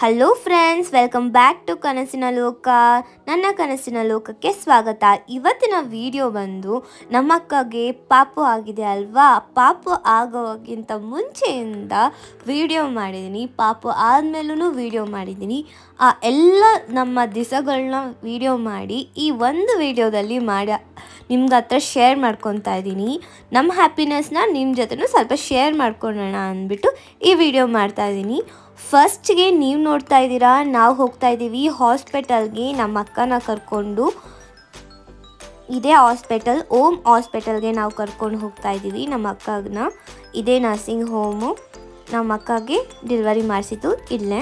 hello friends welcome back to ಕನಸಿನ ಲೋಕ ನನ್ನ ಕನಸಿನ ಲೋಕಕ್ಕೆ ಸ್ವಾಗತ ಇವತ್ತಿನ ವಿಡಿಯೋ ಬಂದು ನಮ್ಮ ಅಕ್ಕಗೆ ಪಾಪು ಆಗಿದೆ ಅಲ್ವಾ ಪಾಪು ಆಗೋಕ್ಕಿಂತ ಮುಂಚೆಯಿಂದ ವಿಡಿಯೋ ಮಾಡಿದ್ದೀನಿ ಪಾಪು ಆದಮೇಲೂ ವಿಡಿಯೋ ಮಾಡಿದ್ದೀನಿ ಆ ಎಲ್ಲ ನಮ್ಮ ದಿವಸಗಳನ್ನ ವಿಡಿಯೋ ಮಾಡಿ ಈ ಒಂದು ವಿಡಿಯೋದಲ್ಲಿ ಮಾಡ ನಿಮ್ಗೆ ಹತ್ರ ಶೇರ್ ಮಾಡ್ಕೊತಾ ಇದ್ದೀನಿ ನಮ್ಮ ಹ್ಯಾಪಿನೆಸ್ನ ನಿಮ್ಮ ಜೊತೆನೂ ಸ್ವಲ್ಪ ಶೇರ್ ಮಾಡ್ಕೊಳ್ಳೋಣ ಅಂದ್ಬಿಟ್ಟು ಈ ವಿಡಿಯೋ ಮಾಡ್ತಾ ಇದ್ದೀನಿ ಫಸ್ಟ್ಗೆ ನೀವು ನೋಡ್ತಾ ಇದ್ದೀರಾ ನಾವು ಹೋಗ್ತಾ ಇದ್ದೀವಿ ಹಾಸ್ಪಿಟಲ್ಗೆ ನಮ್ಮ ಅಕ್ಕನ ಕರ್ಕೊಂಡು ಇದೇ ಹಾಸ್ಪಿಟಲ್ ಓಮ್ ಹಾಸ್ಪಿಟಲ್ಗೆ ನಾವು ಕರ್ಕೊಂಡು ಹೋಗ್ತಾ ಇದ್ದೀವಿ ನಮ್ಮ ಅಕ್ಕನ ಇದೇ ನರ್ಸಿಂಗ್ ಹೋಮು ನಮ್ಮ ಅಕ್ಕಗೆ ಡೆಲಿವರಿ ಮಾಡಿಸಿದ್ದು ಇಲ್ಲೇ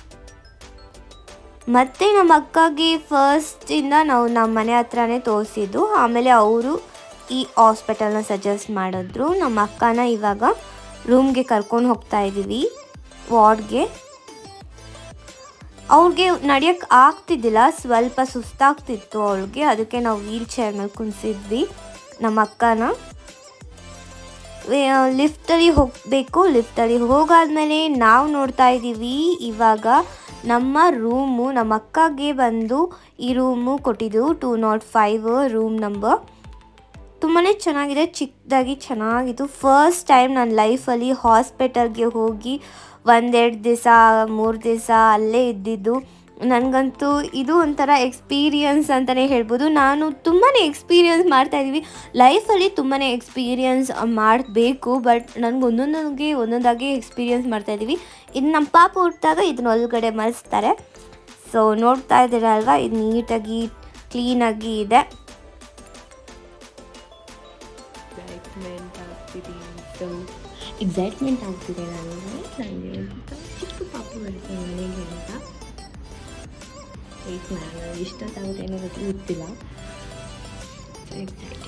ಮತ್ತು ನಮ್ಮ ಅಕ್ಕಗೆ ಫಸ್ಟಿಂದ ನಾವು ನಮ್ಮ ಮನೆ ಹತ್ರನೇ ತೋರಿಸಿದ್ದು ಆಮೇಲೆ ಅವರು ಈ ಹಾಸ್ಪಿಟಲ್ನ ಸಜೆಸ್ಟ್ ಮಾಡಿದ್ರು ನಮ್ಮ ಅಕ್ಕನ ಇವಾಗ ರೂಮ್ಗೆ ಕರ್ಕೊಂಡು ಹೋಗ್ತಾ ಇದ್ದೀವಿ ವಾರ್ಡ್ಗೆ ಅವ್ಳಿಗೆ ನಡೆಯೋಕ್ಕೆ ಆಗ್ತಿದ್ದಿಲ್ಲ ಸ್ವಲ್ಪ ಸುಸ್ತಾಗ್ತಿತ್ತು ಅವಳಿಗೆ ಅದಕ್ಕೆ ನಾವು ವೀಲ್ ಚೇರ್ ಮೇಲೆ ಕುಣಿಸಿದ್ವಿ ನಮ್ಮ ಅಕ್ಕನ ಲಿಫ್ಟಲ್ಲಿ ಹೋಗಬೇಕು ಲಿಫ್ಟಲ್ಲಿ ಹೋಗಾದ್ಮೇಲೆ ನಾವು ನೋಡ್ತಾ ಇದ್ದೀವಿ ಇವಾಗ ನಮ್ಮ ರೂಮು ನಮ್ಮ ಅಕ್ಕಗೆ ಬಂದು ಈ ರೂಮು ಕೊಟ್ಟಿದ್ದು two not five room number ತುಂಬಾ ಚೆನ್ನಾಗಿದೆ ಚಿಕ್ಕದಾಗಿ ಚೆನ್ನಾಗಿತ್ತು ಫಸ್ಟ್ ಟೈಮ್ ನನ್ನ ಲೈಫಲ್ಲಿ ಹಾಸ್ಪಿಟಲ್ಗೆ ಹೋಗಿ ಒಂದೆರಡು ದಿವಸ ಮೂರು ದಿವಸ ಅಲ್ಲೇ ಇದ್ದಿದ್ದು ನನಗಂತೂ ಇದು ಒಂಥರ ಎಕ್ಸ್ಪೀರಿಯನ್ಸ್ ಅಂತಲೇ ಹೇಳ್ಬೋದು ನಾನು ತುಂಬಾ ಎಕ್ಸ್ಪೀರಿಯನ್ಸ್ ಮಾಡ್ತಾಯಿದ್ದೀವಿ ಲೈಫಲ್ಲಿ ತುಂಬಾ ಎಕ್ಸ್ಪೀರಿಯನ್ಸ್ ಮಾಡಬೇಕು ಬಟ್ ನನಗೆ ಒಂದೊಂದೊಂದಿಗೆ ಒಂದೊಂದಾಗಿ ಎಕ್ಸ್ಪೀರಿಯನ್ಸ್ ಮಾಡ್ತಾಯಿದ್ದೀವಿ ಇದು ನಮ್ಮ ಪಾಪ ಹುಟ್ಟಿದಾಗ ಇದನ್ನ ಒಳಗಡೆ ಮರೆಸ್ತಾರೆ ಸೊ ನೋಡ್ತಾ ಇದ್ದೀರಲ್ವ ಇದು ನೀಟಾಗಿ ಕ್ಲೀನಾಗಿ ಇದೆ ಎಕ್ಸೈಟ್ಮೆಂಟ್ ಆಗ್ತಿದೆ ಸೊ ಎಕ್ಸೈಟ್ಮೆಂಟ್ ಆಗ್ತಿದೆ ನನಗೆ ನನಗೆ ಚಿಕ್ಕ ಪಾಪು ಬರುತ್ತೆ ಮನೆಗೆ ಅಂತ ವೆಯ್ಟ್ ಮಾಡೋಣ ಎಷ್ಟೊತ್ತಾಗುತ್ತೆ ಏನೋ ಗೊತ್ತು ಗೊತ್ತಿಲ್ಲ ಎಕ್ಸೈಟೆಡ್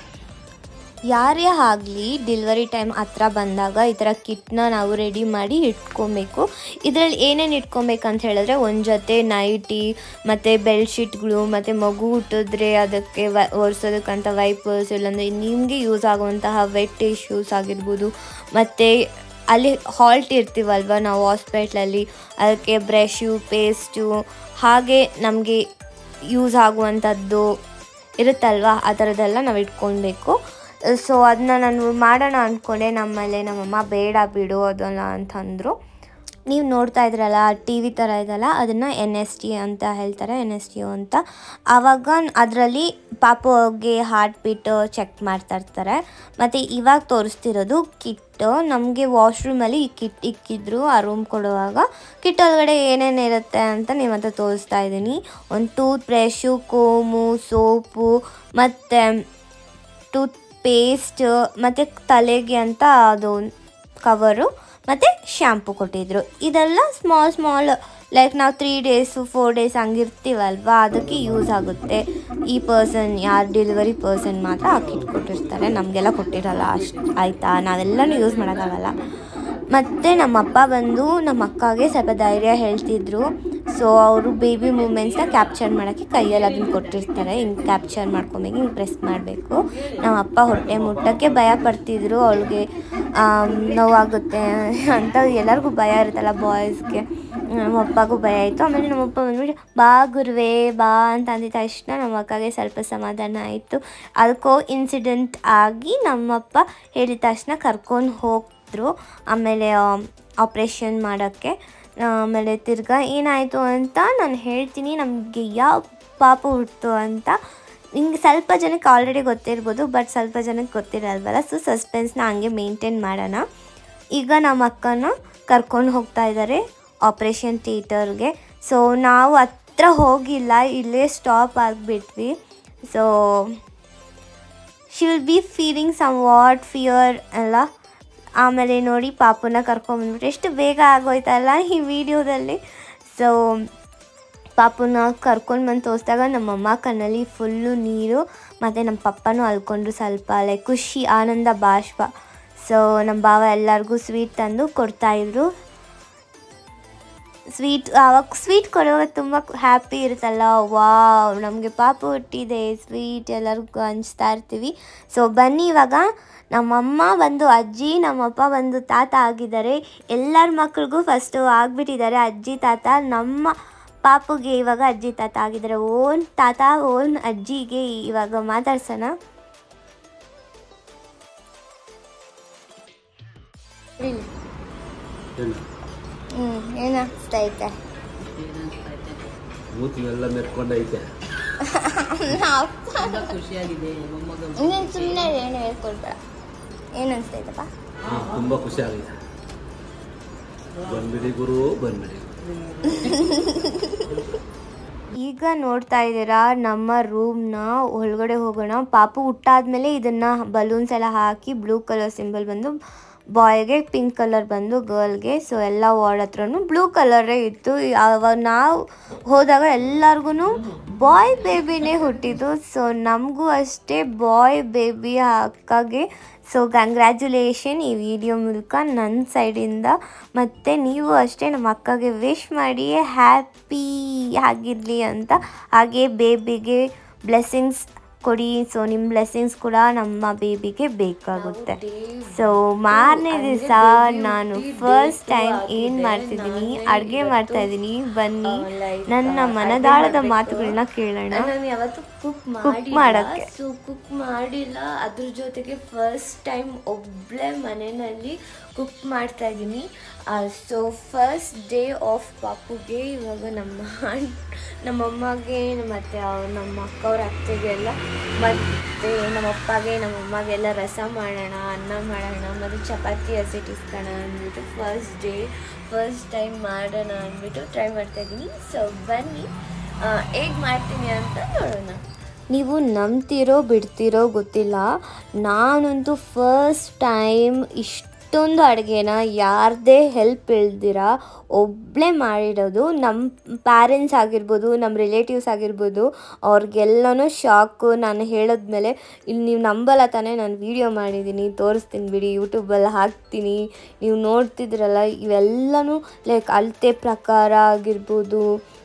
ಯಾರೇ ಆಗಲಿ ಡೆಲಿವರಿ ಟೈಮ್ ಹತ್ರ ಬಂದಾಗ ಈ ಥರ ಕಿಟ್ನ ನಾವು ರೆಡಿ ಮಾಡಿ ಇಟ್ಕೊಬೇಕು ಇದರಲ್ಲಿ ಏನೇನು ಇಟ್ಕೊಬೇಕು ಅಂತ ಹೇಳಿದ್ರೆ ಒಂದು ಜೊತೆ ನೈಟಿ ಮತ್ತು ಬೆಡ್ಶೀಟ್ಗಳು ಮತ್ತು ಮಗು ಹುಟ್ಟಿದ್ರೆ ಅದಕ್ಕೆ ವ ಒರೆಸೋದಕ್ಕಂತ ವೈಪರ್ಸ್ ಇಲ್ಲಾಂದರೆ ನಿಮಗೆ ಯೂಸ್ ಆಗುವಂತಹ ವೆಟ್ ಟಿಶ್ಯೂಸ್ ಆಗಿರ್ಬೋದು ಮತ್ತು ಅಲ್ಲಿ ಹಾಲ್ಟ್ ಇರ್ತೀವಲ್ವ ನಾವು ಹಾಸ್ಪಿಟ್ಲಲ್ಲಿ ಅದಕ್ಕೆ ಬ್ರಷು ಪೇಸ್ಟು ಹಾಗೆ ನಮಗೆ ಯೂಸ್ ಆಗುವಂಥದ್ದು ಇರುತ್ತಲ್ವ ಆ ಥರದ್ದೆಲ್ಲ ನಾವು ಇಟ್ಕೊಳ್ಬೇಕು ಸೊ ಅದನ್ನ ನಾನು ಮಾಡೋಣ ಅಂದ್ಕೊಂಡೆ ನಮ್ಮಲ್ಲೇ ನಮ್ಮಮ್ಮ ಬೇಡ ಬಿಡು ಅದಲ್ಲ ಅಂತಂದರು ನೀವು ನೋಡ್ತಾ ಇದ್ರಲ್ಲ ಟಿ ವಿ ಥರ ಇದೆಲ್ಲ ಅದನ್ನು ಎನ್ ಎಸ್ ಟಿ ಅಂತ ಹೇಳ್ತಾರೆ ಎನ್ ಎಸ್ ಟಿ ಅಂತ ಆವಾಗ ಅದರಲ್ಲಿ ಪಾಪುಗೆ ಹಾರ್ಟ್ ಬೀಟ್ ಚೆಕ್ ಮಾಡ್ತಾ ಇರ್ತಾರೆ ಮತ್ತು ಇವಾಗ ತೋರಿಸ್ತಿರೋದು ಕಿಟ್ ನಮಗೆ ವಾಶ್ರೂಮಲ್ಲಿ ಈ ಕಿಟ್ ಇಕ್ಕಿದ್ರು ಆ ರೂಮ್ ಕೊಡುವಾಗ ಕಿಟ್ ಒಳಗಡೆ ಏನೇನು ಇರುತ್ತೆ ಅಂತ ನಿಮ್ಮ ಹತ್ರ ತೋರಿಸ್ತಾ ಇದ್ದೀನಿ ಒಂದು ಟೂತ್ ಬ್ರಷು ಕೋಮು ಸೋಪು ಮತ್ತು ಟೂತ್ ಪೇಸ್ಟ್ ಮತ್ತು ತಲೆಗೆ ಅಂತ ಅದು ಕವರು ಮತ್ತು ಶ್ಯಾಂಪು ಕೊಟ್ಟಿದ್ರು ಇದೆಲ್ಲ ಸ್ಮಾಲ್ ಸ್ಮಾಲ್ ಲೈಕ್ ನಾವು ತ್ರೀ ಡೇಸು ಫೋರ್ ಡೇಸ್ ಹಂಗಿರ್ತೀವಲ್ವ ಅದಕ್ಕೆ ಯೂಸ್ ಆಗುತ್ತೆ ಈ ಪರ್ಸನ್ ಯಾರು ಡೆಲಿವರಿ ಪರ್ಸನ್ ಮಾತ್ರ ಹಾಕಿಟ್ಕೊಟ್ಟಿರ್ತಾರೆ ನಮಗೆಲ್ಲ ಕೊಟ್ಟಿರಲ್ಲ ಅಷ್ಟು ಆಯಿತಾ ನಾವೆಲ್ಲನೂ ಯೂಸ್ ಮಾಡೋಕ್ಕಾಗಲ್ಲ ಮತ್ತು ನಮ್ಮಪ್ಪ ಬಂದು ನಮ್ಮ ಅಕ್ಕಗೆ ಸ್ವಲ್ಪ ಧೈರ್ಯ ಹೇಳ್ತಿದ್ರು ಸೊ ಅವರು ಬೇಬಿ ಮೂಮೆಂಟ್ಸ್ನ ಕ್ಯಾಪ್ಚರ್ ಮಾಡೋಕ್ಕೆ ಕೈಯಲ್ಲಿ ಅದನ್ನು ಕೊಟ್ಟಿರ್ತಾರೆ ಹಿಂಗೆ ಕ್ಯಾಪ್ಚರ್ ಮಾಡ್ಕೊಬೇಕು ಹಿಂಗೆ ಪ್ರೆಸ್ ಮಾಡಬೇಕು ನಮ್ಮ ಅಪ್ಪ ಹೊಟ್ಟೆ ಮುಟ್ಟಕ್ಕೆ ಭಯ ಪಡ್ತಿದ್ರು ಅವಳಿಗೆ ನೋವಾಗುತ್ತೆ ಅಂತ ಎಲ್ಲರಿಗೂ ಭಯ ಇರುತ್ತಲ್ಲ ಬಾಯ್ಸ್ಗೆ ನಮ್ಮ ಅಪ್ಪಗೂ ಭಯ ಆಯಿತು ಆಮೇಲೆ ನಮ್ಮಪ್ಪ ಬಂದ್ಬಿಟ್ಟು ಬಾ ಗುರುವೇ ಬಾ ಅಂತ ಅಂದಿದ ತಕ್ಷಣ ನಮ್ಮ ಅಕ್ಕಗೆ ಸ್ವಲ್ಪ ಸಮಾಧಾನ ಆಯಿತು ಅದಕ್ಕೋ ಇನ್ಸಿಡೆಂಟ್ ಆಗಿ ನಮ್ಮಪ್ಪ ಹೇಳಿದ ತಕ್ಷಣ ಕರ್ಕೊಂಡು ಹೋಗಿದ್ರು ಆಮೇಲೆ ಆಪ್ರೇಷನ್ ಮಾಡೋಕ್ಕೆ ಆಮೇಲೆ ತಿರ್ಗಾ ಏನಾಯಿತು ಅಂತ ನಾನು ಹೇಳ್ತೀನಿ ನಮಗೆ ಯಾವ ಪಾಪ ಹುಟ್ಟಿತು ಅಂತ ನಿಂಗೆ ಸ್ವಲ್ಪ ಜನಕ್ಕೆ ಆಲ್ರೆಡಿ ಗೊತ್ತಿರ್ಬೋದು ಬಟ್ ಸ್ವಲ್ಪ ಜನಕ್ಕೆ ಗೊತ್ತಿರಲ್ವಲ್ಲ ಸೊ ಸಸ್ಪೆನ್ಸ್ನ ಹಂಗೆ ಮೇಂಟೈನ್ ಮಾಡೋಣ ಈಗ ನಮ್ಮ ಅಕ್ಕನ ಕರ್ಕೊಂಡು ಹೋಗ್ತಾ ಇದ್ದಾರೆ ಆಪ್ರೇಷನ್ ಥಿಯೇಟರ್ಗೆ ಸೊ ನಾವು ಹತ್ರ ಹೋಗಿಲ್ಲ ಇಲ್ಲೇ ಸ್ಟಾಪ್ ಆಗಿಬಿಟ್ವಿ so she will be feeling somewhat fear ಎಲ್ಲ ಆಮೇಲೆ ನೋಡಿ ಪಾಪುನ ಕರ್ಕೊಂಬಂದ್ಬಿಟ್ಟು ಎಷ್ಟು ಬೇಗ ಆಗೋಯ್ತಲ್ಲ ಈ ವಿಡಿಯೋದಲ್ಲಿ ಸೊ ಪಾಪುನ ಕರ್ಕೊಂಡು ಬಂದು ತೋರಿಸಿದಾಗ ನಮ್ಮಮ್ಮ ಕಣ್ಣಲ್ಲಿ ಫುಲ್ಲು ನೀರು ಮತ್ತು ನಮ್ಮ ಪಪ್ಪನೂ ಅಲ್ಕೊಂಡ್ರು ಸ್ವಲ್ಪ ಲೈಕ್ ಖುಷಿ ಆನಂದ ಬಾಷ್ಪ ಸೊ ನಮ್ಮ ಭಾವ ಎಲ್ಲರಿಗೂ ಸ್ವೀಟ್ ತಂದು ಕೊಡ್ತಾಯಿದ್ರು ಸ್ವೀಟ್ ಆವಾಗ ಸ್ವೀಟ್ ಕೊಡುವಾಗ ತುಂಬ ಹ್ಯಾಪಿ ಇರುತ್ತಲ್ಲ ವಾವ್ ನಮಗೆ ಪಾಪು ಹುಟ್ಟಿದೆ ಸ್ವೀಟ್ ಎಲ್ಲರಿಗೂ ಹಂಚ್ತಾ ಇರ್ತೀವಿ ಸೊ ಬನ್ನಿ ಇವಾಗ ನಮ್ಮಮ್ಮ ಬಂದು ಅಜ್ಜಿ ನಮ್ಮಪ್ಪ ಬಂದು ತಾತ ಆಗಿದ್ದಾರೆ ಎಲ್ಲರ ಮಕ್ಳಿಗೂ ಫಸ್ಟು ಆಗಿಬಿಟ್ಟಿದ್ದಾರೆ ಅಜ್ಜಿ ತಾತ ನಮ್ಮ ಪಾಪುಗೆ ಇವಾಗ ಅಜ್ಜಿ ತಾತ ಆಗಿದ್ದಾರೆ ಓನ್ ತಾತ ಓನ್ ಅಜ್ಜಿಗೆ ಇವಾಗ ಮಾತಾಡ್ಸೋಣ ಏನು ಹ್ಞೂ ಏನಾಗ್ತೈತೆ ಮೂತಿಗೆಲ್ಲ ಮೆತ್ಕೊಂಡೈತೆ ತುಂಬ ಖುಷಿಯಾಗಿದೆ ಮೊಮ್ಮಗ ಇನ್ನೇನು ಸುಮ್ಮನೆ ಏನು ಹೇಳ್ಕೊಡ್ಬೇಡ ಏನು ಅನಿಸ್ತೈತಪ್ಪ ಹಾಂ ತುಂಬ ಖುಷಿ ಆಗಿದೆ ಬಂದ್ಬಿಡಿ ಗುರು ಬಂದ್ಬಿಡಿ ಈಗ ನೋಡ್ತಾ ಇದ್ದೀರಾ ನಮ್ಮ ರೂಮ್ನ ಒಳಗಡೆ ಹೋಗೋಣ ಪಾಪು ಹುಟ್ಟಾದ್ಮೇಲೆ ಇದನ್ನ ಬಲೂನ್ಸ್ ಎಲ್ಲ ಹಾಕಿ ಬ್ಲೂ ಕಲರ್ ಸಿಂಬಲ್ ಬಂದು ಬಾಯ್ಗೆ ಪಿಂಕ್ ಕಲರ್ ಬಂದು ಗರ್ಲ್ಗೆ ಸೊ ಎಲ್ಲ ವಾರ್ಡ್ ಹತ್ರನೂ ಬ್ಲೂ ಕಲರೇ ಇತ್ತು ಅವಾಗ ನಾವು ಹೋದಾಗ ಎಲ್ಲರಿಗೂ ಬಾಯ್ ಬೇಬಿನೇ ಹುಟ್ಟಿದ್ದು ಸೊ ನಮಗೂ ಅಷ್ಟೇ ಬಾಯ್ ಬೇಬಿ ಅಕ್ಕಗೆ ಸೊ ಕಂಗ್ರ್ಯಾಚುಲೇಷನ್ ಈ ವಿಡಿಯೋ ಮೂಲಕ ನನ್ನ ಸೈಡಿಂದ ಮತ್ತು ನೀವು ಅಷ್ಟೇ ನಮ್ಮ ಅಕ್ಕಗೆ ವಿಶ್ ಮಾಡಿ ಹ್ಯಾಪಿ ಆಗಿರಲಿ ಅಂತ ಹಾಗೆ ಬೇಬಿಗೆ ಬ್ಲೆಸ್ಸಿಂಗ್ಸ್ ಕೊಡಿ ಸೊ ನಿಮ್ಮ ಬ್ಲೆಸ್ಸಿಂಗ್ಸ್ ಕೂಡ ನಮ್ಮ ಬೇಬಿಗೆ ಬೇಕಾಗುತ್ತೆ ಸೊ ಮಾರನೇ ದಿವಸ ನಾನು ಫಸ್ಟ್ ಟೈಮ್ ಏನು ಮಾಡ್ತಿದ್ದೀನಿ ಅಡುಗೆ ಮಾಡ್ತಾ ಇದ್ದೀನಿ ಬನ್ನಿ ನನ್ನ ಮನದಾಳದ ಮಾತುಗಳನ್ನ ಕೇಳೋಣ ನಾನು ಯಾವತ್ತೂ ಕುಕ್ ಕುಕ್ ಮಾಡಕ್ಕೆ ಸೊ ಕುಕ್ ಮಾಡಿಲ್ಲ ಅದ್ರ ಜೊತೆಗೆ ಫಸ್ಟ್ ಟೈಮ್ ಒಬ್ಬಳೇ ಮನೆಯಲ್ಲಿ ಕುಕ್ ಮಾಡ್ತಾ ಇದ್ದೀನಿ ಸೊ ಫಸ್ಟ್ ಡೇ ಆಫ್ ಪಾಪುಗೆ ಇವಾಗ ನಮ್ಮ ನಮ್ಮಮ್ಮಗೆ ಮತ್ತು ನಮ್ಮ ಅಕ್ಕವ್ರ ಅತ್ತೆಗೆಲ್ಲ ಮತ್ತು ನಮ್ಮಪ್ಪಗೆ ನಮ್ಮಮ್ಮಗೆ ರಸ ಮಾಡೋಣ ಅನ್ನ ಮಾಡೋಣ ಮತ್ತು ಚಪಾತಿ ಹಸಿಟ್ಟಿಸ್ಕೋಣ ಅಂದ್ಬಿಟ್ಟು ಫಸ್ಟ್ ಡೇ ಫಸ್ಟ್ ಟೈಮ್ ಮಾಡೋಣ ಅಂದ್ಬಿಟ್ಟು ಟ್ರೈ ಮಾಡ್ತಾ ಇದ್ದೀನಿ ಸೊ ಬನ್ನಿ ಹೇಗೆ ಮಾಡ್ತೀನಿ ಅಂತ ನೋಡೋಣ ನೀವು ನಂಬ್ತಿರೋ ಬಿಡ್ತಿರೋ ಗೊತ್ತಿಲ್ಲ ನಾನಂತೂ ಫಸ್ಟ್ ಟೈಮ್ ಇಷ್ಟೊಂದು ಅಡುಗೆನ ಯಾರದೇ ಹೆಲ್ಪ್ ಇಲ್ದಿರ ಒಬ್ಬಳೇ ಮಾಡಿರೋದು ನಮ್ಮ ಪ್ಯಾರೆಂಟ್ಸ್ ಆಗಿರ್ಬೋದು ನಮ್ಮ ರಿಲೇಟಿವ್ಸ್ ಆಗಿರ್ಬೋದು ಅವ್ರಿಗೆಲ್ಲನೂ ಶಾಕು ನಾನು ಹೇಳಿದ್ಮೇಲೆ ಇಲ್ಲಿ ನೀವು ನಂಬಲ್ಲ ತಾನೇ ನಾನು ವೀಡಿಯೋ ಮಾಡಿದ್ದೀನಿ ತೋರಿಸ್ತೀನಿ ಬಿಡಿ ಯೂಟ್ಯೂಬಲ್ಲಿ ಹಾಕ್ತೀನಿ ನೀವು ನೋಡ್ತಿದ್ರಲ್ಲ ಇವೆಲ್ಲನೂ ಲೈಕ್ ಅಳತೆ ಪ್ರಕಾರ ಆಗಿರ್ಬೋದು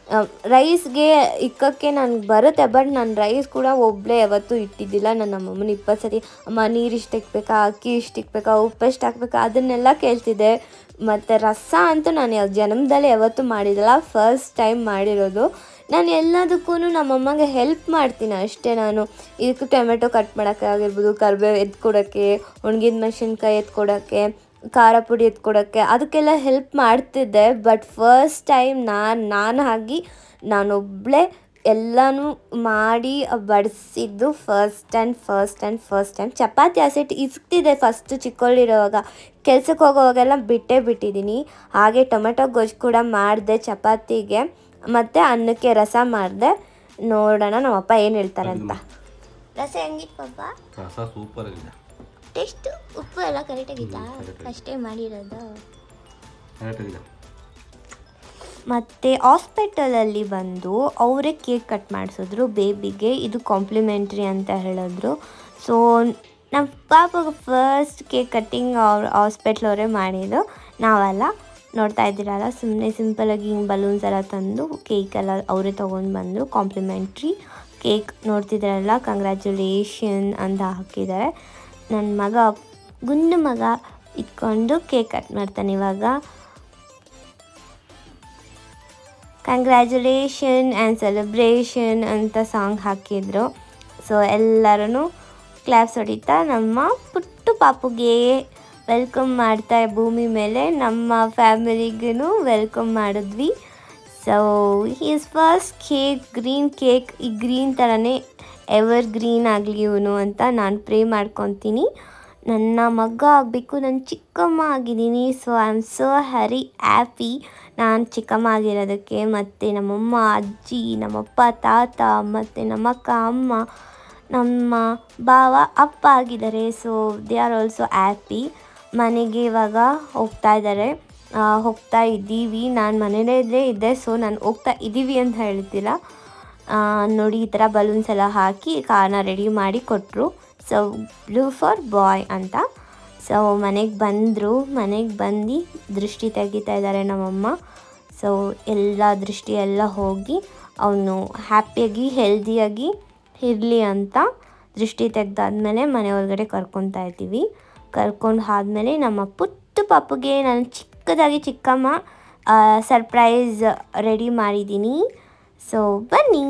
ರೈಸ್ಗೆ ಇಕ್ಕಕ್ಕೆ ನನಗೆ ಬರುತ್ತೆ ಬಟ್ ನಾನು ರೈಸ್ ಕೂಡ ಒಬ್ಬಳೇ ಯಾವತ್ತೂ ಇಟ್ಟಿದ್ದಿಲ್ಲ ನನ್ನ ನಮ್ಮಮ್ಮನ ಇಪ್ಪತ್ತು ಸತಿ ಅಮ್ಮ ನೀರು ಇಷ್ಟು ಇಕ್ಬೇಕಾ ಅಕ್ಕಿ ಇಷ್ಟು ಇಕ್ಬೇಕಾ ಉಪ್ಪು ಎಷ್ಟು ಹಾಕ್ಬೇಕಾ ಅದನ್ನೆಲ್ಲ ಕೇಳ್ತಿದ್ದೆ ಮತ್ತು ರಸ ಅಂತೂ ನಾನು ಯಾವ ಜನ್ಮದಲ್ಲಿ ಯಾವತ್ತೂ ಮಾಡಿದ್ದಿಲ್ಲ ಫಸ್ಟ್ ಟೈಮ್ ಮಾಡಿರೋದು ನಾನು ಎಲ್ಲದಕ್ಕೂ ನಮ್ಮಮ್ಮಗೆ ಹೆಲ್ಪ್ ಮಾಡ್ತೀನಿ ಅಷ್ಟೇ ನಾನು ಇದಕ್ಕೆ ಟೊಮೆಟೊ ಕಟ್ ಮಾಡೋಕ್ಕೆ ಆಗಿರ್ಬೋದು ಕರಿಬೇವು ಎತ್ಕೊಡೋಕ್ಕೆ ಒಣಗಿದ ಮೆಣಸಿನ್ಕಾಯಿ ಎತ್ಕೊಡೋಕ್ಕೆ ಖಾರ ಪುಡಿ ಎತ್ಕೊಡೋಕ್ಕೆ ಅದಕ್ಕೆಲ್ಲ ಹೆಲ್ಪ್ ಮಾಡ್ತಿದ್ದೆ ಬಟ್ ಫಸ್ಟ್ ಟೈಮ್ ನಾನು ನಾನು ಆಗಿ ನಾನೊಬ್ಬಳೇ ಎಲ್ಲನೂ ಮಾಡಿ ಬಡಿಸಿದ್ದು first and first and first time chapati ಹಸಿಟ್ಟು ಇಸ್ತಿದೆ ಫಸ್ಟ್ ಚಿಕ್ಕವಳಿರೋವಾಗ ಕೆಲ್ಸಕ್ಕೆ ಹೋಗೋವಾಗೆಲ್ಲ ಬಿಟ್ಟೇ ಬಿಟ್ಟಿದ್ದೀನಿ ಹಾಗೆ ಟೊಮೆಟೊ ಗೊಜ್ಜು ಕೂಡ ಮಾಡಿದೆ ಚಪಾತಿಗೆ ಮತ್ತು ಅನ್ನಕ್ಕೆ ರಸ ಮಾಡಿದೆ ನೋಡೋಣ ನಮ್ಮಪ್ಪ ಏನು ಹೇಳ್ತಾರೆ ಅಂತ ರಸ ಹೆಂಗಿತ್ತು ಪಾಪ ರಸ ಸೂಪರ್ ಆಗಿದೆ ಟೇಸ್ಟು ಉಪ್ಪು ಎಲ್ಲ ಕರೆಕ್ಟಾಗಿತ್ತಾ ಅಷ್ಟೇ ಮಾಡಿರೋದು ಕರೆಕ್ಟಾಗಿದೆ ಮತ್ತು ಹಾಸ್ಪಿಟಲಲ್ಲಿ ಬಂದು ಅವರೇ ಕೇಕ್ ಕಟ್ ಮಾಡಿಸಿದ್ರು ಬೇಬಿಗೆ ಇದು ಕಾಂಪ್ಲಿಮೆಂಟ್ರಿ ಅಂತ ಹೇಳಿದ್ರು ಸೊ ನಮ್ಮ ಪಾಪಗೆ ಫಸ್ಟ್ ಕೇಕ್ ಕಟ್ಟಿಂಗ್ ಅವ್ರು ಹಾಸ್ಪಿಟ್ಲ್ ಅವರೇ ಮಾಡಿದ್ದು ನಾವೆಲ್ಲ ನೋಡ್ತಾ ಇದ್ದೀರಲ್ಲ ಸುಮ್ಮನೆ ಸಿಂಪಲಾಗಿ ಹಿಂಗೆ ಬಲೂನ್ಸ್ ಎಲ್ಲ ತಂದು ಕೇಕ್ ಎಲ್ಲ ಅವರೇ ತೊಗೊಂಡು ಬಂದರು ಕಾಂಪ್ಲಿಮೆಂಟ್ರಿ ಕೇಕ್ ನೋಡ್ತಿದ್ದಾರಲ್ಲ ಕಂಗ್ರ್ಯಾಚುಲೇಷನ್ ಅಂತ ಹಾಕಿದ್ದಾರೆ ನನ್ನ ಮಗ ಗುಂಡು ಮಗ ಇಟ್ಕೊಂಡು ಕೇಕ್ ಕಟ್ ಮಾಡ್ತಾನೆ ಇವಾಗ ಕಂಗ್ರ್ಯಾಚುಲೇಷನ್ ಆ್ಯಂಡ್ ಸೆಲೆಬ್ರೇಷನ್ ಅಂತ ಸಾಂಗ್ ಹಾಕಿದ್ರು ಸೊ ಎಲ್ಲರೂ ಕ್ಲಾಪ್ಸ್ ಹೊಡಿತಾ ನಮ್ಮ ಪುಟ್ಟು ಪಾಪುಗೆ ವೆಲ್ಕಮ್ ಮಾಡ್ತಾ ಭೂಮಿ ಮೇಲೆ ನಮ್ಮ ಫ್ಯಾಮಿಲಿಗೂ ವೆಲ್ಕಮ್ ಮಾಡಿದ್ವಿ so is first cake green cake ಈ ಗ್ರೀನ್ ಥರನೇ ಎವರ್ ಗ್ರೀನ್ ಆಗಲಿ ಇವನು ಅಂತ ನಾನು ಪ್ರೇ ಮಾಡ್ಕೊತೀನಿ ನನ್ನ ಮಗ ಆಗಬೇಕು ನಾನು ಚಿಕ್ಕಮ್ಮ ಆಗಿದ್ದೀನಿ so I am so harry happy ನಾನು ಚಿಕ್ಕಮ್ಮ ಆಗಿರೋದಕ್ಕೆ ಮತ್ತು ನಮ್ಮಮ್ಮ ಅಜ್ಜಿ ನಮ್ಮಪ್ಪ ತಾತ ಮತ್ತು ನಮ್ಮಕ್ಕ ಅಮ್ಮ ನಮ್ಮ ಭಾವ ಅಪ್ಪ ಆಗಿದ್ದಾರೆ so they are also happy ಮನೆಗೆ ಇವಾಗ ಹೋಗ್ತಾ ಇದ್ದಾರೆ ಆ, ಹೋಗ್ತಾ ಇದ್ದೀವಿ ನಾನು ಮನೇಲೇ ಇದ್ದೆ ಸೊ ನಾನು ಹೋಗ್ತಾ ಇದ್ದೀವಿ ಅಂತ ಹೇಳ್ತಿಲ್ಲ ಆ, ನೋಡಿ ಈ ಥರ ಬಲೂನ್ಸ್ ಎಲ್ಲ ಹಾಕಿ ಕಾರ್ನ ರೆಡಿ ಮಾಡಿ ಕೊಟ್ಟರು ಸೊ ಬ್ಲೂ ಫಾರ್ ಬಾಯ್ ಅಂತ ಸೊ ಮನೆಗೆ ಬಂದರು ಮನೆಗೆ ಬಂದು ದೃಷ್ಟಿ ತೆಗಿತಾ ಇದ್ದಾರೆ ನಮ್ಮಮ್ಮ ಸೊ ಸೊ ಎಲ್ಲ ದೃಷ್ಟಿ ಎಲ್ಲ ಹೋಗಿ ಅವನು ಹ್ಯಾಪಿಯಾಗಿ ಹೆಲ್ದಿಯಾಗಿ ಇರಲಿ ಅಂತ ದೃಷ್ಟಿ ತೆಗ್ದಾದ್ಮೇಲೆ ಮನೆ ಒಳಗಡೆ ಕರ್ಕೊತಾ ಇದ್ದೀವಿ ಕರ್ಕೊಂಡು ಆದಮೇಲೆ ನಮ್ಮ ಪುಟ್ಟ ಪಾಪುಗೆ ನಾನು ಚಿಕ್ಕದಾಗಿ ಚಿಕ್ಕಮ್ಮ ಸರ್ಪ್ರೈಸ್ ರೆಡಿ ಮಾಡಿದ್ದೀನಿ ಸೊ ಬನ್ನಿ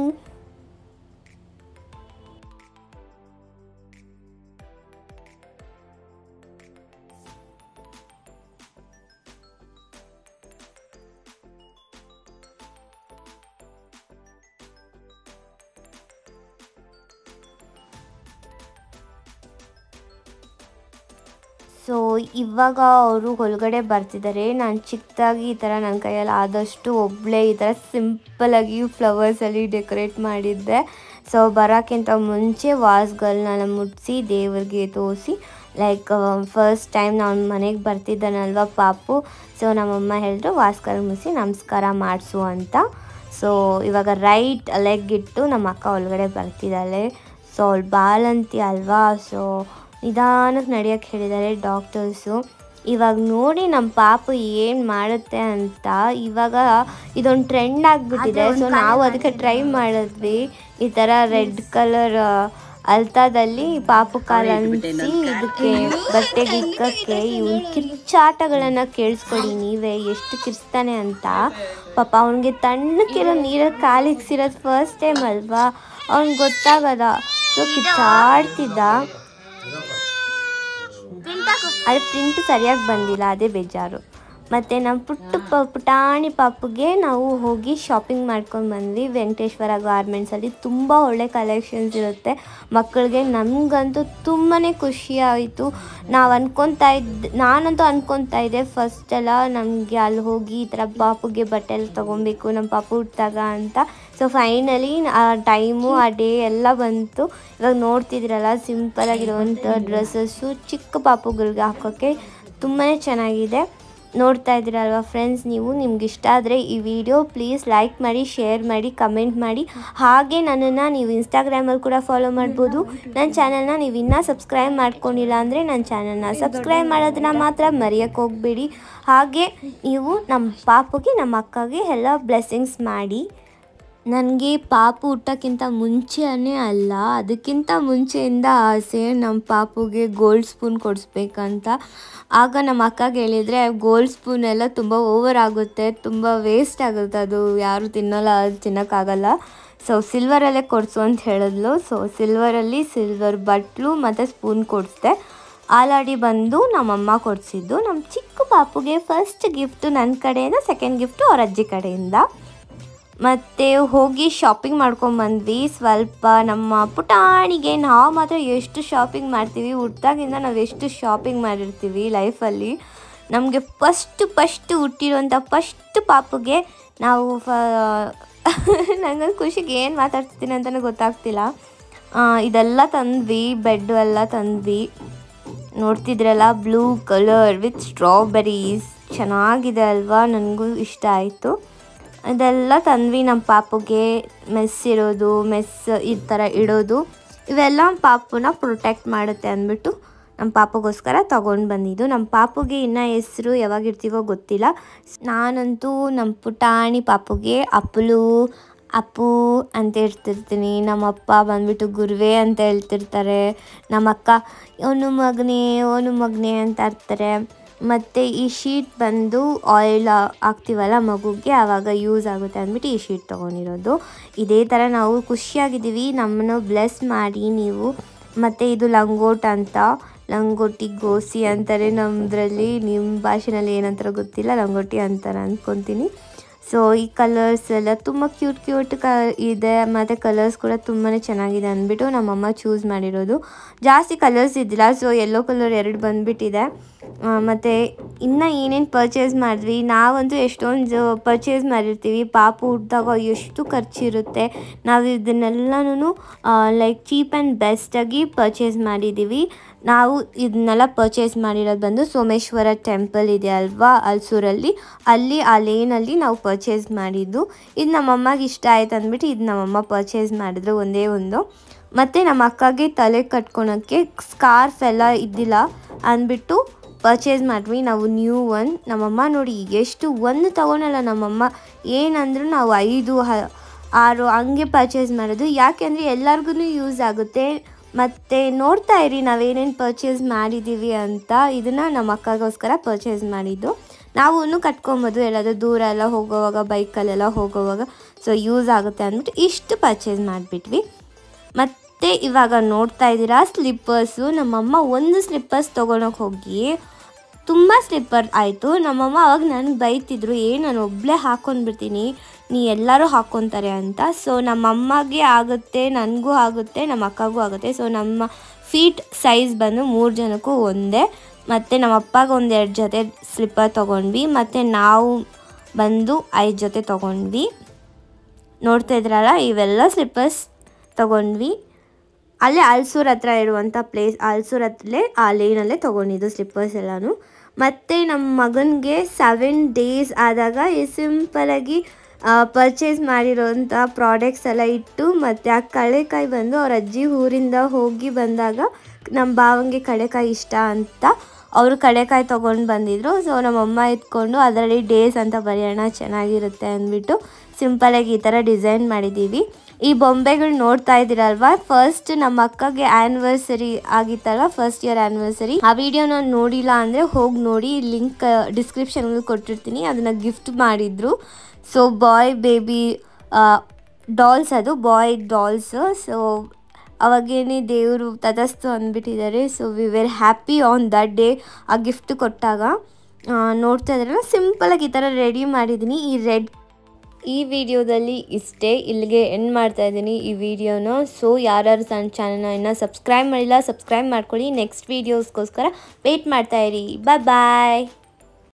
ಸೊ ಇವಾಗ ಅವರು ಹೊರಗಡೆ ಬರ್ತಿದ್ದಾರೆ ನಾನು ಚಿಕ್ಕದಾಗಿ ಈ ಥರ ನನ್ನ ಕೈಯಲ್ಲಿ ಆದಷ್ಟು ಒಬ್ಬಳೇ ಈ ಥರ ಸಿಂಪಲಾಗಿ ಫ್ಲವರ್ಸಲ್ಲಿ ಡೆಕೋರೇಟ್ ಮಾಡಿದ್ದೆ ಸೊ ಬರೋಕ್ಕಿಂತ ಮುಂಚೆ ವಾಸ್ಗಳನ್ನೆಲ್ಲ ಮುಟ್ಟಿಸಿ ದೇವ್ರಿಗೆ ತೋರಿಸಿ ಲೈಕ್ ಫಸ್ಟ್ ಟೈಮ್ ನಾನು ಮನೆಗೆ ಬರ್ತಿದ್ದಾನಲ್ವ ಪಾಪು ಸೊ ನಮ್ಮಮ್ಮ ಹೇಳಿದ್ರು ವಾಸ್ಕರ ಮುಗಿಸಿ ನಮಸ್ಕಾರ ಮಾಡಿಸು ಅಂತ ಸೊ ಇವಾಗ ರೈಟ್ ಲೆಗ್ ಇಟ್ಟು ನಮ್ಮ ಅಕ್ಕ ಒಳಗಡೆ ಬರ್ತಿದ್ದಾಳೆ ಸೊ ಅವಳು ಬಾಲಂತಿ ಅಲ್ವಾ ಸೊ ನಿಧಾನಕ್ಕೆ ನಡೆಯೋಕ್ಕೆ ಹೇಳಿದ್ದಾರೆ ಡಾಕ್ಟರ್ಸು ಇವಾಗ ನೋಡಿ ನಮ್ಮ ಪಾಪು ಏನು ಮಾಡುತ್ತೆ ಅಂತ ಇವಾಗ ಇದೊಂದು ಟ್ರೆಂಡ್ ಆಗಿಬಿಟ್ಟಿದೆ ಸೊ ನಾವು ಅದಕ್ಕೆ ಟ್ರೈ ಮಾಡಿದ್ವಿ ಈ ಥರ ರೆಡ್ ಕಲರ್ ಅಲ್ತಾದಲ್ಲಿ ಪಾಪು ಕಾಲು ಅನ್ಸಿ ಇದಕ್ಕೆ ಬಟ್ಟೆಗೆ ಇಕ್ಕಕ್ಕೆ ಇವ್ನ ಕಿರ್ಚಾಟಗಳನ್ನು ಕೇಳಿಸ್ಕೊಡಿ ನೀವೇ ಎಷ್ಟು ಕಿರ್ಸ್ತಾನೆ ಅಂತ ಪಾಪ ಅವನಿಗೆ ತಣ್ಣಕ್ಕಿರೋ ನೀರಲ್ಲಿ ಕಾಲಿಕ್ಸಿರೋದು ಫಸ್ಟ್ ಟೈಮ್ ಅಲ್ವಾ ಅವ್ನಿಗೆ ಗೊತ್ತಾಗದ ಸೊ ಕಿಚ್ಚಾಡ್ತಿದ್ದ ಅದು ಪ್ರಿಂಟ್ ಸರಿಯಾಗಿ ಬಂದಿಲ್ಲ ಅದೇ ಬೇಜಾರು ಮತ್ತು ನಮ್ಮ ಪುಟ್ಟ ಪ ಪುಟಾಣಿ ಪಾಪುಗೆ ನಾವು ಹೋಗಿ ಶಾಪಿಂಗ್ ಮಾಡ್ಕೊಂಡು ಬಂದ್ವಿ ವೆಂಕಟೇಶ್ವರ ಗಾರ್ಮೆಂಟ್ಸಲ್ಲಿ ತುಂಬ ಒಳ್ಳೆ ಕಲೆಕ್ಷನ್ಸ್ ಇರುತ್ತೆ ಮಕ್ಕಳಿಗೆ ನಮಗಂತೂ ತುಂಬಾ ಖುಷಿ ಆಯಿತು ನಾವು ಅನ್ಕೊತಾ ಇದ್ದ ನಾನಂತೂ ಅನ್ಕೊತಾ ಇದ್ದೆ ಫಸ್ಟ್ ಎಲ್ಲ ನಮಗೆ ಅಲ್ಲಿ ಹೋಗಿ ಈ ಥರ ಪಾಪುಗೆ ಬಟ್ಟೆ ಎಲ್ಲ ತೊಗೊಬೇಕು ನಮ್ಮ ಪಾಪು ಹುಟ್ಟಾಗ ಅಂತ ಸೊ ಫೈನಲಿ ಆ ಟೈಮು ಆ ಡೇ ಎಲ್ಲ ಬಂತು ಇವಾಗ ನೋಡ್ತಿದ್ರಲ್ಲ ಸಿಂಪಲಾಗಿರುವಂಥ ಡ್ರೆಸ್ಸಸ್ಸು ಚಿಕ್ಕ ಪಾಪುಗಳಿಗೆ ಹಾಕೋಕ್ಕೆ ತುಂಬಾ ಚೆನ್ನಾಗಿದೆ ನೋಡ್ತಾ ಇದ್ದೀರಲ್ವ ಫ್ರೆಂಡ್ಸ್ ನೀವು ನಿಮ್ಗೆ ಇಷ್ಟ ಆದರೆ ಈ ವಿಡಿಯೋ ಪ್ಲೀಸ್ ಲೈಕ್ ಮಾಡಿ ಶೇರ್ ಮಾಡಿ ಕಮೆಂಟ್ ಮಾಡಿ ಹಾಗೆ ನನ್ನನ್ನು ನೀವು ಇನ್ಸ್ಟಾಗ್ರಾಮಲ್ಲಿ ಕೂಡ ಫಾಲೋ ಮಾಡ್ಬೋದು ನನ್ನ ಚಾನಲ್ನ ನೀವು ಇನ್ನೂ ಸಬ್ಸ್ಕ್ರೈಬ್ ಮಾಡ್ಕೊಂಡಿಲ್ಲ ಅಂದರೆ ನನ್ನ ಚಾನಲ್ನ ಸಬ್ಸ್ಕ್ರೈಬ್ ಮಾಡೋದನ್ನ ಮಾತ್ರ ಮರೆಯೋಕ್ಕೆ ಹೋಗಬೇಡಿ ಹಾಗೆ ನೀವು ನಮ್ಮ ಪಾಪುಗೆ ನಮ್ಮ ಅಕ್ಕಗೆ ಎಲ್ಲ ಬ್ಲೆಸ್ಸಿಂಗ್ಸ್ ಮಾಡಿ ನನಗೆ ಪಾಪು ಹುಟ್ಟೋಕ್ಕಿಂತ ಮುಂಚೆನೇ ಅಲ್ಲ ಅದಕ್ಕಿಂತ ಮುಂಚೆಯಿಂದ ಆಸೆ ನಮ್ಮ ಪಾಪುಗೆ ಗೋಲ್ಡ್ ಸ್ಪೂನ್ ಕೊಡಿಸ್ಬೇಕಂತ ಆಗ ನಮ್ಮ ಅಕ್ಕಗೆ ಹೇಳಿದರೆ ಗೋಲ್ಡ್ ಸ್ಪೂನ್ ಎಲ್ಲ ತುಂಬ ಓವರ್ ಆಗುತ್ತೆ ತುಂಬ ವೇಸ್ಟ್ ಆಗುತ್ತೆ ಅದು ಯಾರು ತಿನ್ನೋಲ್ಲ ಅದು ತಿನ್ನೋಕ್ಕಾಗಲ್ಲ ಸೊ ಸಿಲ್ವರಲ್ಲೇ ಕೊಡಿಸು ಅಂತ ಹೇಳಿದ್ಲು ಸೊ ಸಿಲ್ವರಲ್ಲಿ ಸಿಲ್ವರ್ ಬಟ್ಲು ಮತ್ತು ಸ್ಪೂನ್ ಕೊಡಿಸ್ದೆ ಆಲಾಡಿ ಬಂದು ನಮ್ಮಮ್ಮ ಕೊಡಿಸಿದ್ದು ನಮ್ಮ ಚಿಕ್ಕ ಪಾಪುಗೆ ಫಸ್ಟ್ ಗಿಫ್ಟು ನನ್ನ ಕಡೆಯಿಂದ ಸೆಕೆಂಡ್ ಗಿಫ್ಟು ಅವ್ರ ಅಜ್ಜಿ ಕಡೆಯಿಂದ ಮತ್ತು ಹೋಗಿ ಶಾಪಿಂಗ್ ಮಾಡ್ಕೊಂಬಂದ್ವಿ ಸ್ವಲ್ಪ ನಮ್ಮ ಪುಟಾಣಿಗೆ ನಾವು ಮಾತ್ರ ಎಷ್ಟು ಶಾಪಿಂಗ್ ಮಾಡ್ತೀವಿ ಹುಟ್ದಾಗಿಂದ ನಾವು ಎಷ್ಟು ಶಾಪಿಂಗ್ ಮಾಡಿರ್ತೀವಿ ಲೈಫಲ್ಲಿ ನಮಗೆ ಫಸ್ಟ್ ಫಸ್ಟ್ ಹುಟ್ಟಿರುವಂಥ ಫಸ್ಟ್ ಪಾಪುಗೆ ನಾವು ಫ ನನಗೆ ಖುಷಿಗೆ ಏನು ಮಾತಾಡ್ತಿದ್ದೀನಿ ಅಂತಲೇ ಗೊತ್ತಾಗ್ತಿಲ್ಲ ಆ, ಇದೆಲ್ಲ ತಂದ್ವಿ ಬೆಡ್ಡು ಎಲ್ಲ ತಂದ್ವಿ ನೋಡ್ತಿದ್ರಲ್ಲ ಬ್ಲೂ ಕಲರ್ ವಿತ್ ಸ್ಟ್ರಾಬೆರೀಸ್ ಚೆನ್ನಾಗಿದೆ ಅಲ್ವಾ ನನಗೂ ಇಷ್ಟ ಆಯಿತು ಅದೆಲ್ಲ ತಂದ್ವಿ ನಮ್ಮ ಪಾಪುಗೆ ಮೆಸ್ ಇರೋದು ಮೆಸ್ ಈ ಥರ ಇಡೋದು ಇವೆಲ್ಲ ಪಾಪುನ ಪ್ರೊಟೆಕ್ಟ್ ಮಾಡುತ್ತೆ ಅಂದ್ಬಿಟ್ಟು ನಮ್ಮ ಪಾಪುಗೋಸ್ಕರ ತೊಗೊಂಡು ಬಂದಿದ್ದು ನಮ್ಮ ಪಾಪುಗೆ ಇನ್ನೂ ಹೆಸರು ಯಾವಾಗ ಇರ್ತೀವೋ ಗೊತ್ತಿಲ್ಲ ನಾನಂತೂ ನಮ್ಮ ಪುಟಾಣಿ ಪಾಪುಗೆ ಅಪ್ಪಲು ಅಪ್ಪು ಅಂತ ಹೇಳ್ತಿರ್ತೀನಿ ನಮ್ಮಪ್ಪ ಬಂದ್ಬಿಟ್ಟು ಗುರುವೆ ಅಂತ ಹೇಳ್ತಿರ್ತಾರೆ ನಮ್ಮ ಅಕ್ಕ ಅವನು ಮಗನೇ ಅವನು ಮಗನೇ ಅಂತ ಇರ್ತಾರೆ ಮತ್ತು ಈ ಶೀಟ್ ಬಂದು ಆಯಿಲ್ ಹಾಕ್ತೀವಲ್ಲ ಮಗುಗೆ ಆವಾಗ ಯೂಸ್ ಆಗುತ್ತೆ ಅಂದ್ಬಿಟ್ಟು ಈ ಶೀಟ್ ತೊಗೊಂಡಿರೋದು ಇದೇ ಥರ ನಾವು ಖುಷಿಯಾಗಿದ್ದೀವಿ ನಮ್ಮನ್ನು ಬ್ಲೆಸ್ ಮಾಡಿ ನೀವು ಮತ್ತು ಇದು ಲಂಗೋಟ್ ಅಂತ ಲಂಗೋಟಿ ಗೋಸಿ ಅಂತಾರೆ ನಮ್ಮದ್ರಲ್ಲಿ ನಿಮ್ಮ ಭಾಷೆನಲ್ಲಿ ಏನಂತಾರೋ ಗೊತ್ತಿಲ್ಲ ಲಂಗೋಟಿ ಅಂತಾರೆ ಅಂದ್ಕೊತೀನಿ ಸೊ ಈ ಕಲರ್ಸ್ ಎಲ್ಲ ತುಂಬ ಕ್ಯೂಟ್ ಕ್ಯೂಟ್ ಕ ಇದೆ ಮತ್ತು ಕಲರ್ಸ್ ಕೂಡ ತುಂಬಾ ಚೆನ್ನಾಗಿದೆ ಅಂದ್ಬಿಟ್ಟು ನಮ್ಮಮ್ಮ ಚೂಸ್ ಮಾಡಿರೋದು ಜಾಸ್ತಿ ಕಲರ್ಸ್ ಇದ್ದಿಲ್ಲ ಸೊ ಯೆಲ್ಲೋ ಕಲರ್ ಎರಡು ಬಂದುಬಿಟ್ಟಿದೆ ಮತ್ತು ಇನ್ನು ಏನೇನು ಪರ್ಚೇಸ್ ಮಾಡಿದ್ವಿ ನಾವಂತೂ ಎಷ್ಟೊಂದು ಪರ್ಚೇಸ್ ಮಾಡಿರ್ತೀವಿ ಪಾಪು ಹುಟ್ಟಿದಾಗ ಎಷ್ಟು ಖರ್ಚಿರುತ್ತೆ ನಾವು ಇದನ್ನೆಲ್ಲನೂ ಲೈಕ್ ಚೀಪ್ ಆ್ಯಂಡ್ ಬೆಸ್ಟಾಗಿ ಪರ್ಚೇಸ್ ಮಾಡಿದ್ದೀವಿ ನಾವು ಇದನ್ನೆಲ್ಲ ಪರ್ಚೇಸ್ ಮಾಡಿರೋದು ಬಂದು ಸೋಮೇಶ್ವರ ಟೆಂಪಲ್ ಇದೆ ಅಲ್ವಾ ಅಲ್ಸೂರಲ್ಲಿ ಅಲ್ಲಿ ಆ ಲೇನಲ್ಲಿ ನಾವು ಪರ್ಚೇಸ್ ಮಾಡಿದ್ದು ಇದು ನಮ್ಮಮ್ಮಗೆ ಇಷ್ಟ ಆಯ್ತು ಅಂದ್ಬಿಟ್ಟು ಇದು ನಮ್ಮಮ್ಮ ಪರ್ಚೇಸ್ ಮಾಡಿದ್ರು ಒಂದೇ ಒಂದು ಮತ್ತು ನಮ್ಮ ಅಕ್ಕಗೆ ತಲೆ ಕಟ್ಕೊಳಕ್ಕೆ ಸ್ಕಾರ್ಫ್ ಎಲ್ಲ ಇದ್ದಿಲ್ಲ ಅಂದ್ಬಿಟ್ಟು ಪರ್ಚೇಸ್ ಮಾಡಿದ್ವಿ ನಾವು ನ್ಯೂ ಒನ್ ನಮ್ಮಮ್ಮ ನೋಡಿ ಎಷ್ಟು ಒಂದು ತೊಗೊಳಲ್ಲ ನಮ್ಮಮ್ಮ ಏನಂದ್ರೂ ನಾವು ಐದು ಹ ಆರು ಹಂಗೆ ಪರ್ಚೇಸ್ ಮಾಡೋದು ಯಾಕೆಂದರೆ ಎಲ್ಲರಿಗೂ ಯೂಸ್ ಆಗುತ್ತೆ ಮತ್ತು ನೋಡ್ತಾ ಇರಿ ನಾವೇನೇನು ಪರ್ಚೇಸ್ ಮಾಡಿದ್ದೀವಿ ಅಂತ ಇದನ್ನು ನಮ್ಮ ಅಕ್ಕಗೋಸ್ಕರ ಪರ್ಚೇಸ್ ಮಾಡಿದ್ದು ನಾವು ಕಟ್ಕೊಬೋದು ಎಲ್ಲಾದರೂ ದೂರ ಎಲ್ಲ ಹೋಗೋವಾಗ ಬೈಕಲ್ಲೆಲ್ಲ ಹೋಗೋವಾಗ ಸೊ ಯೂಸ್ ಆಗುತ್ತೆ ಅಂದ್ಬಿಟ್ಟು ಇಷ್ಟು ಪರ್ಚೇಸ್ ಮಾಡಿಬಿಟ್ವಿ ಮತ್ತು ಇವಾಗ ನೋಡ್ತಾ ಇದ್ದೀರಾ ಸ್ಲಿಪ್ಪರ್ಸು ನಮ್ಮಮ್ಮ ಒಂದು ಸ್ಲಿಪ್ಪರ್ಸ್ ತೊಗೊಳಕ್ಕೆ ಹೋಗಿ ತುಂಬ ಸ್ಲಿಪ್ಪರ್ ಆಯಿತು ನಮ್ಮಮ್ಮ ಅವಾಗ ನನಗೆ ಬೈತಿದ್ರು ಏ ನಾನು ಒಬ್ಬಳೇ ಹಾಕ್ಕೊಂಡ್ಬಿಡ್ತೀನಿ ನೀ ಎಲ್ಲರೂ ಹಾಕ್ಕೊತಾರೆ ಅಂತ ಸೊ ನಮ್ಮಮ್ಮಗೆ ಆಗುತ್ತೆ ನನಗೂ ಆಗುತ್ತೆ ನಮ್ಮ ಅಕ್ಕಗೂ ಆಗುತ್ತೆ ಸೊ ನಮ್ಮ ಫೀಟ್ ಸೈಜ್ ಬಂದು ಮೂರು ಜನಕ್ಕೂ ಒಂದೇ ಮತ್ತು ನಮ್ಮ ಅಪ್ಪಗೆ ಒಂದೆರಡು ಜೊತೆ ಸ್ಲಿಪ್ಪರ್ ತೊಗೊಂಡ್ವಿ ಮತ್ತು ನಾವು ಬಂದು ಐದು ಜೊತೆ ತೊಗೊಂಡ್ವಿ ನೋಡ್ತಾ ಇದ್ರಲ್ಲ ಇವೆಲ್ಲ ಸ್ಲಿಪ್ಪರ್ಸ್ ತೊಗೊಂಡ್ವಿ ಅಲ್ಲೇ ಅಲ್ಸೂರ್ ಹತ್ರ ಇರುವಂಥ ಪ್ಲೇಸ್ ಅಲ್ಸೂರ್ ಹತ್ರಲೇ ಆ ಲೇನಲ್ಲೇ ತೊಗೊಂಡಿದ್ದು ಸ್ಲಿಪ್ಪರ್ಸ್ ಎಲ್ಲನೂ ಮತ್ತು ನಮ್ಮ ಮಗನಿಗೆ ಸೆವೆನ್ ಡೇಸ್ ಆದಾಗ ಈ ಸಿಂಪಲಾಗಿ ಪರ್ಚೇಸ್ ಮಾಡಿರೋಂಥ ಪ್ರಾಡಕ್ಟ್ಸ್ ಎಲ್ಲ ಇಟ್ಟು ಮತ್ತು ಆ ಕಳೆಕಾಯಿ ಬಂದು ಅವ್ರ ಅಜ್ಜಿ ಊರಿಂದ ಹೋಗಿ ಬಂದಾಗ ನಮ್ಮ ಭಾವಂಗೆ ಕಳೆಕಾಯಿ ಇಷ್ಟ ಅಂತ ಅವರು ಕಳೆಕಾಯಿ ತೊಗೊಂಡು ಬಂದಿದ್ರು ಸೊ ನಮ್ಮಮ್ಮ ಎತ್ಕೊಂಡು ಅದರಲ್ಲಿ ಡೇಸ್ ಅಂತ ಬರೆಯೋಣ ಚೆನ್ನಾಗಿರುತ್ತೆ ಅಂದ್ಬಿಟ್ಟು ಸಿಂಪಲಾಗಿ ಈ ಥರ ಡಿಸೈನ್ ಮಾಡಿದ್ದೀವಿ ಈ ಬೊಂಬೆಗಳು ನೋಡ್ತಾ ಇದ್ದೀರಲ್ವಾ ಫಸ್ಟ್ ನಮ್ಮ ಅಕ್ಕಗೆ ಆ್ಯನಿವರ್ಸರಿ ಆಗಿತ್ತಲ್ಲ ಫಸ್ಟ್ ಇಯರ್ ಆ್ಯನಿವರ್ಸರಿ ಆ ವಿಡಿಯೋನ ನೋಡಿಲ್ಲ ಅಂದರೆ ಹೋಗಿ ನೋಡಿ ಲಿಂಕ್ ಡಿಸ್ಕ್ರಿಪ್ಷನ್ಗೆ ಕೊಟ್ಟಿರ್ತೀನಿ ಅದನ್ನು ಗಿಫ್ಟ್ ಮಾಡಿದ್ರು ಸೊ ಬಾಯ್ ಬೇಬಿ ಡಾಲ್ಸ್ ಅದು ಬಾಯ್ ಡಾಲ್ಸ್ ಸೊ ಅವಾಗೇನೆ ದೇವರು ತದಸ್ತು ಅಂದ್ಬಿಟ್ಟಿದ್ದಾರೆ so we were happy on that day ಆ ಗಿಫ್ಟ್ ಕೊಟ್ಟಾಗ ಆ, ನೋಡ್ತಾ ಇದ್ರಲ್ಲ ಸಿಂಪಲಾಗಿ ಈ ಥರ ರೆಡಿ ಮಾಡಿದ್ದೀನಿ ಈ ರೆಡ್ ಈ ವಿಡಿಯೋದಲ್ಲಿ ಇಷ್ಟೇ ಇಲ್ಲಿಗೆ ಎಂಡ್ ಮಾಡ್ತಾ ಇದ್ದೀನಿ ಈ ವಿಡಿಯೋನ ಸೊ ಯಾರ್ಯಾರು ನನ್ನ ಚಾನಲ್ನ ಇನ್ನೂ ಸಬ್ಸ್ಕ್ರೈಬ್ ಮಾಡಿಲ್ಲ ಸಬ್ಸ್ಕ್ರೈಬ್ ಮಾಡ್ಕೊಳ್ಳಿ ನೆಕ್ಸ್ಟ್ ವೀಡಿಯೋಸ್ಗೋಸ್ಕರ ವೆಯ್ಟ್ ಮಾಡ್ತಾ ಇರಿ ಬಾಯ್ ಬಾಯ್